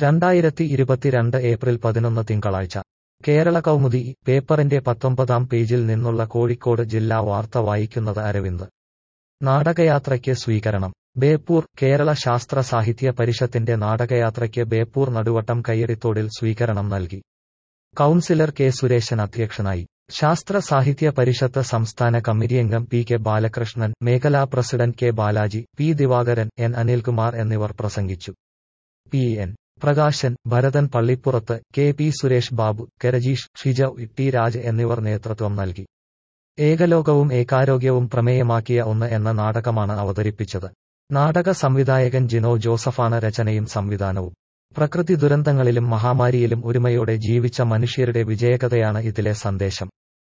രണ്ടായിരത്തി ഇരുപത്തിരണ്ട് ഏപ്രിൽ പതിനൊന്ന് തിങ്കളാഴ്ച കേരള കൗമുദി പേപ്പറിന്റെ പത്തൊമ്പതാം പേജിൽ നിന്നുള്ള കോഴിക്കോട് ജില്ലാ വാർത്ത വായിക്കുന്നത് അരവിന്ദ് നാടകയാത്രയ്ക്ക് സ്വീകരണം ബേപ്പൂർ കേരള ശാസ്ത്ര സാഹിത്യ പരിഷത്തിന്റെ നാടകയാത്രയ്ക്ക് ബേപ്പൂർ നടുവട്ടം കയ്യടിത്തോടിൽ സ്വീകരണം നൽകി കൗൺസിലർ കെ സുരേശൻ അധ്യക്ഷനായി ശാസ്ത്ര സാഹിത്യ പരിഷത്ത് സംസ്ഥാന കമ്മിറ്റി അംഗം പി കെ ബാലകൃഷ്ണൻ മേഖലാ president K Balaji P Divakaran N Anilkumar എന്നിവർ പ്രസംഗിച്ചു പി എൻ പ്രകാശൻ ഭരതൻ പള്ളിപ്പുറത്ത് K P Suresh Babu Karajeesh Shija T Raj എന്നിവർ നേതൃത്വം നൽകി ഏകലോകവും ഏകാരോഗ്യവും പ്രമേയമാക്കിയ ഒന്ന് എന്ന നാടകമാണ് അവതരിപ്പിച്ചത് നാടക സംവിധായകൻ ജിനോ ജോസഫാണ് രചനയും സംവിധാനവും പ്രകൃതി ദുരന്തങ്ങളിലും മഹാമാരിയിലും ഒരുമയോടെ ജീവിച്ച മനുഷ്യരുടെ വിജയകഥയാണ് ഇതിലെ സന്ദേശം